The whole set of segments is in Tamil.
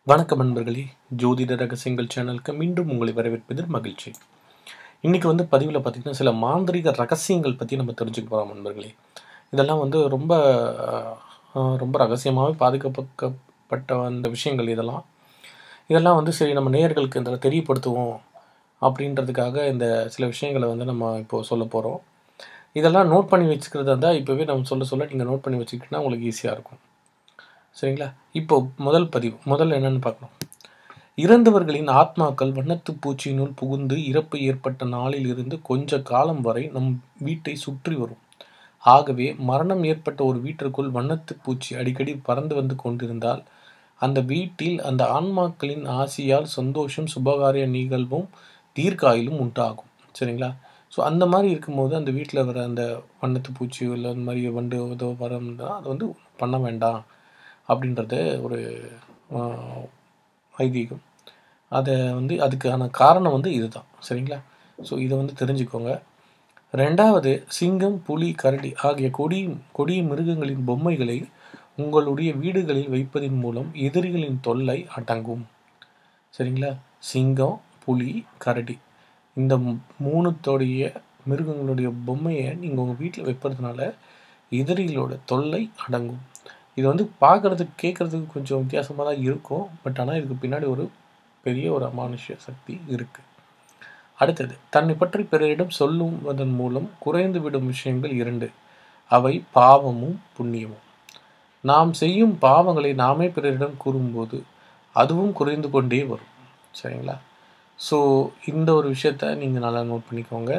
வணக்கம் நண்பர்களே ஜோதிட ரகசியங்கள் சேனலுக்கு மீண்டும் உங்களை வரவேற்பதில் மகிழ்ச்சி இன்றைக்கி வந்து பதிவில் பார்த்திங்கன்னா சில மாந்திரிக ரகசியங்கள் பற்றி நம்ம தெரிஞ்சுக்க போகிறோம் நண்பர்களே இதெல்லாம் வந்து ரொம்ப அஹ், ரொம்ப ரகசியமாகவே பாதுகாக்கப்பட்ட அந்த விஷயங்கள் இதெல்லாம் இதெல்லாம் வந்து சரி நம்ம நேயர்களுக்கு இதில் தெரியப்படுத்துவோம் அப்படின்றதுக்காக இந்த சில விஷயங்களை வந்து நம்ம இப்போது சொல்ல போகிறோம் இதெல்லாம் நோட் பண்ணி வச்சுக்கிறதா இருந்தால் இப்போவே நம்ம சொல்ல சொல்ல நீங்கள் நோட் பண்ணி வச்சுக்கிட்டிங்கன்னா உங்களுக்கு ஈஸியாக இருக்கும் சரிங்களா இப்போ முதல் பதிவு முதல்ல என்னன்னு பார்க்கணும் இறந்தவர்களின் ஆத்மாக்கள் வண்ணத்து பூச்சியினுள் புகுந்து இறப்பு ஏற்பட்ட நாளில் இருந்து கொஞ்ச காலம் வரை நம் வீட்டை சுற்றி வரும் ஆகவே மரணம் ஏற்பட்ட ஒரு வீட்டிற்குள் வண்ணத்து பூச்சி அடிக்கடி பறந்து வந்து கொண்டிருந்தால் அந்த வீட்டில் அந்த ஆன்மாக்களின் ஆசியால் சந்தோஷம் சுபகாரிய நிகழ்வும் தீர்க்காயிலும் உண்டாகும் சரிங்களா ஸோ அந்த மாதிரி இருக்கும்போது அந்த வீட்டில் வர அந்த வண்ணத்து பூச்சி இல்லை அந்த மாதிரி வண்டு ஏதோ வரம்னா அது வந்து பண்ண வேண்டாம் அப்படின்றது ஒரு ஆஹ், ஐதீகம் அதை வந்து அதுக்கான காரணம் வந்து இதுதான் சரிங்களா ஸோ இதை வந்து தெரிஞ்சுக்கோங்க ரெண்டாவது சிங்கம் புலி கரடி ஆகிய கொடி கொடிய மிருகங்களின் பொம்மைகளை உங்களுடைய வீடுகளில் வைப்பதன் மூலம் எதிரிகளின் தொல்லை அடங்கும் சரிங்களா சிங்கம் புலி கரடி இந்த மூ- மூணுத்தோடைய மிருகங்களுடைய பொம்மையை நீங்கள் உங்கள் வீட்டில் வைப்பதுனால எதிரிகளோட தொல்லை அடங்கும் இது வந்து பார்க்குறதுக்கு கேட்குறதுக்கு கொஞ்சம் வித்தியாசமாக தான் இருக்கும் பட் ஆனால் இதுக்கு பின்னாடி ஒரு பெரிய ஒரு அமானுஷ்ய சக்தி இருக்குது அடுத்தது தன்னை பற்றி பிறரிடம் சொல்லுவதன் மூலம் குறைந்து விடும் விஷயங்கள் இரண்டு அவை பாவமும் புண்ணியமும் நாம் செய்யும் பாவங்களை நாமே பிறரிடம் கூறும்போது அதுவும் குறைந்து கொண்டே வரும் சரிங்களா ஸோ இந்த ஒரு விஷயத்த நீங்கள் நல்லா நோட் பண்ணிக்கோங்க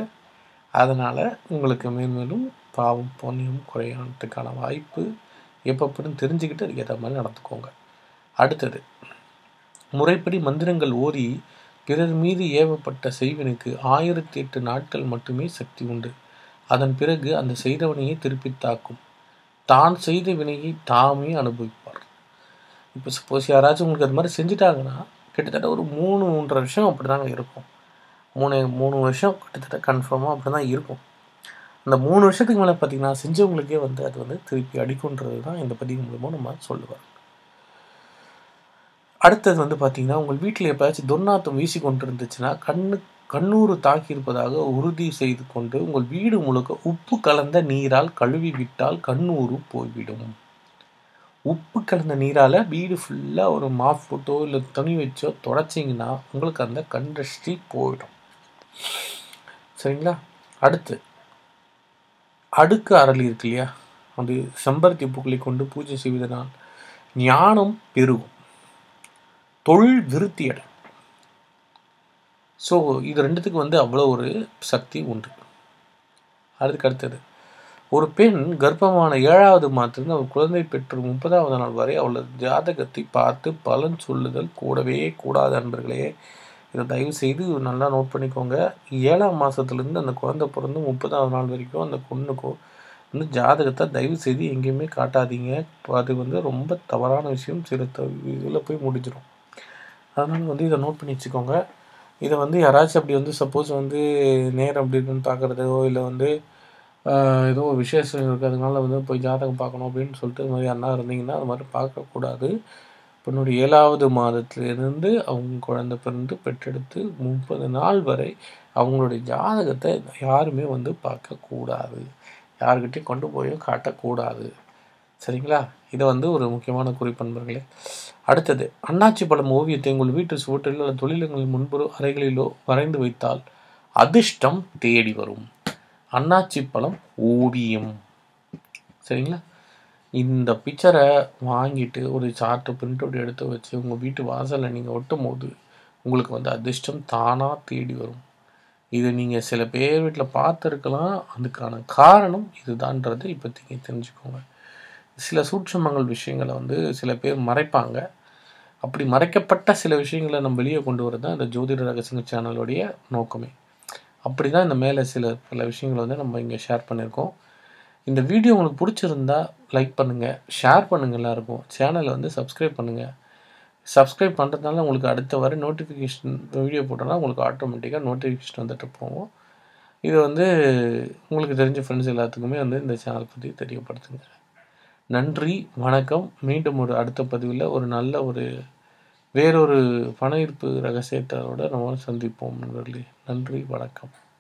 அதனால் உங்களுக்கு மேன்மேலும் பாவம் புண்ணியம் குறையானதுக்கான வாய்ப்பு எப்பப்படும் தெரிஞ்சுக்கிட்டு அதுக்கு ஏற்ற மாதிரி நடந்துக்கோங்க அடுத்தது முறைப்படி மந்திரங்கள் ஓதி பிறர் மீது ஏவப்பட்ட செய்வனுக்கு ஆயிரத்தி எட்டு நாட்கள் மட்டுமே சக்தி உண்டு அதன் பிறகு அந்த செய்தவனையே திருப்பித் தாக்கும் தான் செய்த வினையை தாமே அனுபவிப்பார் இப்போ சப்போஸ் யாராச்சும் உங்களுக்கு அது மாதிரி செஞ்சுட்டாங்கன்னா கிட்டத்தட்ட ஒரு மூணு மூன்றரை வருஷம் அப்படி தாங்க இருக்கும் மூணு மூணு வருஷம் கிட்டத்தட்ட கன்ஃபார்மாக அப்படி தான் இருக்கும் அந்த மூணு வருஷத்துக்கு மேலே பார்த்தீங்கன்னா செஞ்சவங்களுக்கே வந்து அது வந்து திருப்பி அடிக்குன்றது தான் இந்த பதிவு மூலமாக நம்ம சொல்லுவார் அடுத்தது வந்து பார்த்தீங்கன்னா உங்கள் வீட்டில் எப்பயாச்சும் துர்நாற்றம் வீசி கொண்டு இருந்துச்சுன்னா கண்ணு கண்ணூறு தாக்கியிருப்பதாக உறுதி செய்து கொண்டு உங்கள் வீடு முழுக்க உப்பு கலந்த நீரால் கழுவி விட்டால் கண்ணூறு போய்விடும் உப்பு கலந்த நீரால் வீடு ஃபுல்லாக ஒரு மாப் போட்டோ இல்லை துணி வச்சோ தொடச்சிங்கன்னா உங்களுக்கு அந்த கண்ட்ரஸ்டி போயிடும் சரிங்களா அடுத்து அடுக்கு அரளி இருக்கு இல்லையா அது செம்பருத்தி பூக்களை கொண்டு பூஜை செய்வதனால் ஞானம் பெருகும் தொழில் விருத்தி அடையும் ஸோ இது ரெண்டுத்துக்கு வந்து அவ்வளோ ஒரு சக்தி உண்டு அதுக்கு அடுத்தது ஒரு பெண் கர்ப்பமான ஏழாவது மாதத்திலிருந்து அவள் குழந்தை பெற்று முப்பதாவது நாள் வரை அவளது ஜாதகத்தை பார்த்து பலன் சொல்லுதல் கூடவே கூடாது நண்பர்களே இதை தயவு செய்து நல்லா நோட் பண்ணிக்கோங்க ஏழாம் மாதத்துலேருந்து அந்த குழந்தை பிறந்து முப்பதாவது நாள் வரைக்கும் அந்த பொண்ணுக்கோ வந்து ஜாதகத்தை தயவு செய்து எங்கேயுமே காட்டாதீங்க அது வந்து ரொம்ப தவறான விஷயம் சில இதில் போய் முடிஞ்சிடும் அதனால் வந்து இதை நோட் பண்ணி வச்சுக்கோங்க இதை வந்து யாராச்சும் அப்படி வந்து சப்போஸ் வந்து நேரம் அப்படி இருக்குன்னு பார்க்குறதோ இல்லை வந்து ஆஹ், ஏதோ ஒரு விசேஷம் இருக்குது அதனால வந்து போய் ஜாதகம் பார்க்கணும் அப்படின்னு சொல்லிட்டு இது மாதிரி அண்ணா இருந்தீங்கன்னா அது மாதிரி பார்க்கக்கூடாது பொண்ணுடைய ஏழாவது மாதத்திலிருந்து அவங்க குழந்தை பிறந்து பெற்றெடுத்து முப்பது நாள் வரை அவங்களுடைய ஜாதகத்தை யாருமே வந்து பார்க்கக்கூடாது யாருக்கிட்டையும் கொண்டு போயும் காட்டக்கூடாது சரிங்களா இது வந்து ஒரு முக்கியமான குறிப்பு நண்பர்களே அடுத்தது அண்ணாச்சி பழம் ஓவியத்தை உங்கள் வீட்டு சுவற்றிலோ அல்லது தொழிலகங்களின் முன்புற அறைகளிலோ வரைந்து வைத்தால் அதிர்ஷ்டம் தேடி வரும் அண்ணாச்சி பழம் ஓவியம் சரிங்களா இந்த பிக்சரை வாங்கிட்டு ஒரு சார்ட்டு பிரிண்ட் அவுட் எடுத்து வச்சு உங்கள் வீட்டு வாசலில் நீங்கள் ஒட்டும் போது உங்களுக்கு வந்து அதிர்ஷ்டம் தானாக தேடி வரும் இது நீங்கள் சில பேர் வீட்டில் பார்த்துருக்கலாம் அதுக்கான காரணம் இதுதான்றது இப்போதைக்கு தெரிஞ்சுக்கோங்க சில சூட்சமங்கள் விஷயங்களை வந்து சில பேர் மறைப்பாங்க அப்படி மறைக்கப்பட்ட சில விஷயங்களை நம்ம வெளியே கொண்டு வரது தான் இந்த ஜோதிட ரகசிய சேனலுடைய நோக்கமே அப்படி தான் இந்த மேலே சில பல விஷயங்களை வந்து நம்ம இங்கே ஷேர் பண்ணியிருக்கோம் இந்த வீடியோ உங்களுக்கு பிடிச்சிருந்தா லைக் பண்ணுங்கள் ஷேர் பண்ணுங்கள் எல்லாருக்கும் சேனலை வந்து சப்ஸ்கிரைப் பண்ணுங்கள் சப்ஸ்கிரைப் பண்ணுறதுனால உங்களுக்கு அடுத்த வர நோட்டிஃபிகேஷன் வீடியோ போட்டோன்னா உங்களுக்கு ஆட்டோமேட்டிக்காக நோட்டிஃபிகேஷன் வந்துட்டு போகும் இது வந்து உங்களுக்கு தெரிஞ்ச ஃப்ரெண்ட்ஸ் எல்லாத்துக்குமே வந்து இந்த சேனல் பற்றி தெரியப்படுத்துங்க நன்றி வணக்கம் மீண்டும் ஒரு அடுத்த பதிவில் ஒரு நல்ல ஒரு வேறொரு பண ஈர்ப்பு ரகசியத்தோட நம்ம சந்திப்போம் நண்பர்களே நன்றி வணக்கம்